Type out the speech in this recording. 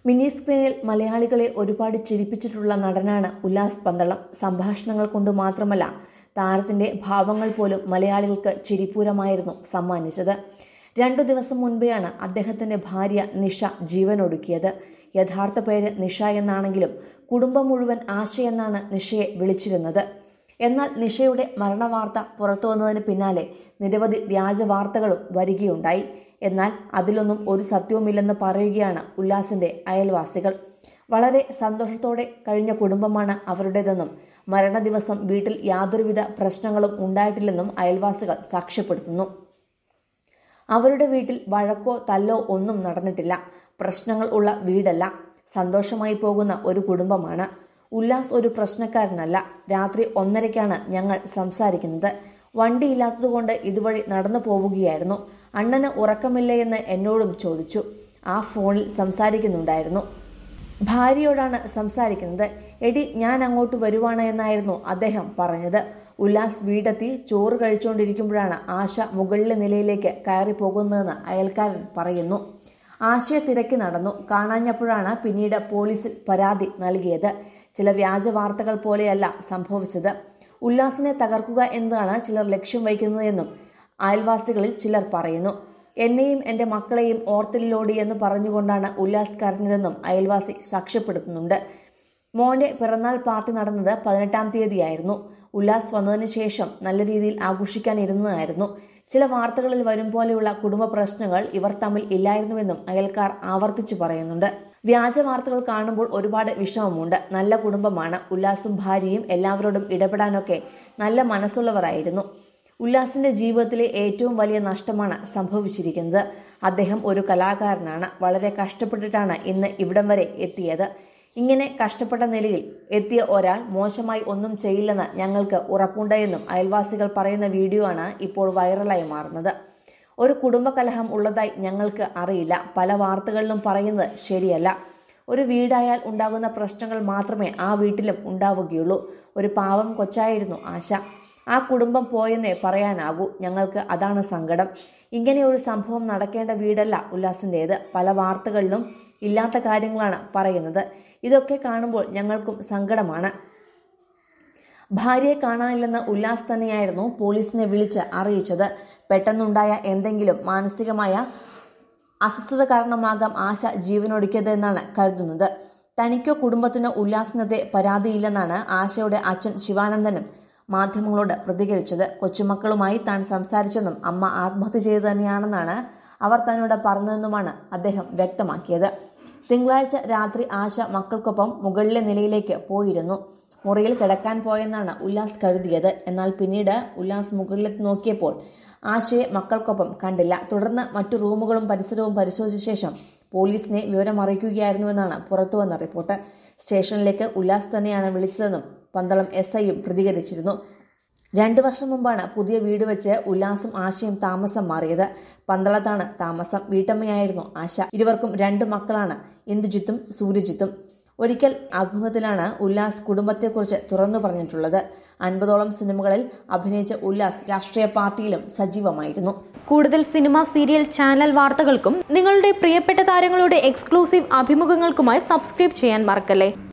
mini സ്ക്രീനിൽ മലയാളികളെ ഒരുപാട് ചിരിപ്പിച്ചിട്ടുള്ള നടനാണ് ഉല്ലാസ് പന്തളം സംഭാഷണങ്ങൾ കൊണ്ട് മാത്രമല്ല താരത്തിന്റെ ഭാവങ്ങൾ പോലും മലയാളികൾക്ക് ചിരിപൂരമായിരുന്നു സമ്മാനിച്ചത് രണ്ടു ദിവസം മുൻപെയാണ് അദ്ദേഹത്തിന്റെ ഭാര്യ നിഷ ജീവനൊടുക്കിയത് യഥാർത്ഥ പേര് നിഷ എന്നാണെങ്കിലും കുടുംബം മുഴുവൻ ആശ എന്നാണ് നിഷയെ വിളിച്ചിരുന്നത് എന്നാൽ നിഷയുടെ മരണവാർത്ത പുറത്തു വന്നതിന് പിന്നാലെ നിരവധി വ്യാജ വാർത്തകളും വരികയുണ്ടായി എന്നാൽ അതിലൊന്നും ഒരു സത്യവുമില്ലെന്ന് പറയുകയാണ് ഉല്ലാസിന്റെ അയൽവാസികൾ വളരെ സന്തോഷത്തോടെ കഴിഞ്ഞ കുടുംബമാണ് അവരുടേതെന്നും മരണ ദിവസം വീട്ടിൽ യാതൊരുവിധ പ്രശ്നങ്ങളും ഉണ്ടായിട്ടില്ലെന്നും അയൽവാസികൾ സാക്ഷ്യപ്പെടുത്തുന്നു അവരുടെ വീട്ടിൽ വഴക്കോ തല്ലോ ഒന്നും നടന്നിട്ടില്ല പ്രശ്നങ്ങൾ ഉള്ള വീടല്ല സന്തോഷമായി പോകുന്ന ഒരു കുടുംബമാണ് ഉല്ലാസ് ഒരു പ്രശ്നക്കാരനല്ല രാത്രി ഒന്നരയ്ക്കാണ് ഞങ്ങൾ സംസാരിക്കുന്നത് വണ്ടിയില്ലാത്തതുകൊണ്ട് ഇതുവഴി നടന്നു പോവുകയായിരുന്നു അണ്ണന് ഉറക്കമില്ലേ എന്ന് എന്നോടും ചോദിച്ചു ആ ഫോണിൽ സംസാരിക്കുന്നുണ്ടായിരുന്നു ഭാര്യയോടാണ് സംസാരിക്കുന്നത് എടി ഞാൻ അങ്ങോട്ട് വരുവാണ് എന്നായിരുന്നു അദ്ദേഹം പറഞ്ഞത് ഉല്ലാസ് വീടെത്തി ചോറ് കഴിച്ചുകൊണ്ടിരിക്കുമ്പോഴാണ് ആശ മുകളിലെ നിലയിലേക്ക് കയറി പോകുന്നതെന്ന് അയൽക്കാരൻ പറയുന്നു ആശയെ തിരക്കി നടന്നു കാണാഞ്ഞപ്പോഴാണ് പിന്നീട് പോലീസിൽ പരാതി നൽകിയത് ചില വ്യാജ വാർത്തകൾ പോലെയല്ല സംഭവിച്ചത് ഉല്ലാസിനെ തകർക്കുക എന്നതാണ് ചിലർ ലക്ഷ്യം വയ്ക്കുന്നതെന്നും അയൽവാസികളിൽ ചിലർ പറയുന്നു എന്നെയും എൻ്റെ മക്കളെയും ഓർത്തില്ലോടി എന്ന് പറഞ്ഞുകൊണ്ടാണ് ഉല്ലാസ് കരഞ്ഞതെന്നും അയൽവാസി സാക്ഷ്യപ്പെടുത്തുന്നുണ്ട് മോന്റെ പിറന്നാൾ പാർട്ടി നടന്നത് പതിനെട്ടാം തീയതിയായിരുന്നു ഉല്ലാസ് വന്നതിന് ശേഷം നല്ല രീതിയിൽ ആഘോഷിക്കാനിരുന്നതായിരുന്നു ചില വാർത്തകളിൽ വരും പോലെയുള്ള കുടുംബ പ്രശ്നങ്ങൾ ഇവർ തമ്മിൽ ഇല്ലായിരുന്നുവെന്നും അയൽക്കാർ ആവർത്തിച്ചു പറയുന്നുണ്ട് വ്യാജ വാർത്തകൾ കാണുമ്പോൾ ഒരുപാട് വിഷമമുണ്ട് നല്ല കുടുംബമാണ് ഉല്ലാസും ഭാര്യയും എല്ലാവരോടും ഇടപെടാനൊക്കെ നല്ല മനസ്സുള്ളവരായിരുന്നു ഉല്ലാസിന്റെ ജീവിതത്തിലെ ഏറ്റവും വലിയ നഷ്ടമാണ് സംഭവിച്ചിരിക്കുന്നത് അദ്ദേഹം ഒരു കലാകാരനാണ് വളരെ കഷ്ടപ്പെട്ടിട്ടാണ് ഇന്ന് ഇവിടം വരെ എത്തിയത് ഇങ്ങനെ കഷ്ടപ്പെട്ട നിലയിൽ എത്തിയ ഒരാൾ മോശമായി ഒന്നും ചെയ്യില്ലെന്ന് ഞങ്ങൾക്ക് ഉറപ്പുണ്ട് എന്നും അയൽവാസികൾ പറയുന്ന വീഡിയോ ആണ് ഇപ്പോൾ വൈറലായി മാറുന്നത് ഒരു കുടുംബ കലഹം ഉള്ളതായി ഞങ്ങൾക്ക് അറിയില്ല പല വാർത്തകളിലും പറയുന്നത് ശരിയല്ല ഒരു വീടായാൽ ഉണ്ടാകുന്ന പ്രശ്നങ്ങൾ മാത്രമേ ആ വീട്ടിലും ഉണ്ടാവുകയുള്ളൂ ഒരു പാവം കൊച്ചായിരുന്നു ആശ ആ കുടുംബം പോയെന്നേ പറയാനാകൂ ഞങ്ങൾക്ക് അതാണ് സങ്കടം ഇങ്ങനെ ഒരു സംഭവം നടക്കേണ്ട വീടല്ല ഉല്ലാസിൻ്റേത് പല വാർത്തകളിലും ഇല്ലാത്ത കാര്യങ്ങളാണ് പറയുന്നത് ഇതൊക്കെ കാണുമ്പോൾ ഞങ്ങൾക്കും സങ്കടമാണ് ഭാര്യയെ കാണാനില്ലെന്ന് ഉല്ലാസ് തന്നെയായിരുന്നു പോലീസിനെ വിളിച്ച് അറിയിച്ചത് പെട്ടെന്നുണ്ടായ എന്തെങ്കിലും മാനസികമായ അസ്വസ്ഥത കാരണമാകാം ആശ ജീവനൊടുക്കിയതെന്നാണ് കരുതുന്നത് തനിക്കോ കുടുംബത്തിനോ ഉല്ലാസിനത്തെ പരാതിയില്ലെന്നാണ് ആശയുടെ അച്ഛൻ ശിവാനന്ദനും മാധ്യമങ്ങളോട് പ്രതികരിച്ചത് കൊച്ചുമക്കളുമായി താൻ സംസാരിച്ചെന്നും അമ്മ ആത്മഹത്യ ചെയ്തു തന്നെയാണെന്നാണ് അവർ തന്നോട് പറഞ്ഞതെന്നുമാണ് അദ്ദേഹം വ്യക്തമാക്കിയത് തിങ്കളാഴ്ച രാത്രി ആശ മക്കൾക്കൊപ്പം മുകളിലെ നിലയിലേക്ക് പോയിരുന്നു മുറിയിൽ കിടക്കാൻ പോയെന്നാണ് ഉല്ലാസ് കരുതിയത് എന്നാൽ പിന്നീട് ഉല്ലാസ് മുകളിലേക്ക് നോക്കിയപ്പോൾ ആശയെ മക്കൾക്കൊപ്പം കണ്ടില്ല തുടർന്ന് മറ്റു റൂമുകളും പരിസരവും പരിശോധിച്ച ശേഷം പോലീസിനെ വിവരം അറിയിക്കുകയായിരുന്നുവെന്നാണ് പുറത്തുവന്ന റിപ്പോർട്ട് സ്റ്റേഷനിലേക്ക് ഉല്ലാസ് തന്നെയാണ് വിളിച്ചതെന്നും പന്തളം എസ് ഐയും പ്രതികരിച്ചിരുന്നു രണ്ടു വർഷം മുമ്പാണ് പുതിയ വീട് വെച്ച് ഉല്ലാസും ആശയും താമസം മാറിയത് പന്തളത്താണ് താമസം വീട്ടമ്മയായിരുന്നു ആശ ഇരുവർക്കും രണ്ട് മക്കളാണ് ഇന്ദുജിത്തും സൂര്യജിത്തും ഒരിക്കൽ അഭിമുഖത്തിലാണ് ഉല്ലാസ് കുടുംബത്തെക്കുറിച്ച് തുറന്നു പറഞ്ഞിട്ടുള്ളത് അൻപതോളം സിനിമകളിൽ അഭിനയിച്ച ഉല്ലാസ് രാഷ്ട്രീയ പാർട്ടിയിലും സജീവമായിരുന്നു കൂടുതൽ സിനിമ സീരിയൽ ചാനൽ വാർത്തകൾക്കും നിങ്ങളുടെ പ്രിയപ്പെട്ട താരങ്ങളുടെ എക്സ്ക്ലൂസീവ് അഭിമുഖങ്ങൾക്കുമായി സബ്സ്ക്രൈബ് ചെയ്യാൻ മറക്കല്ലേ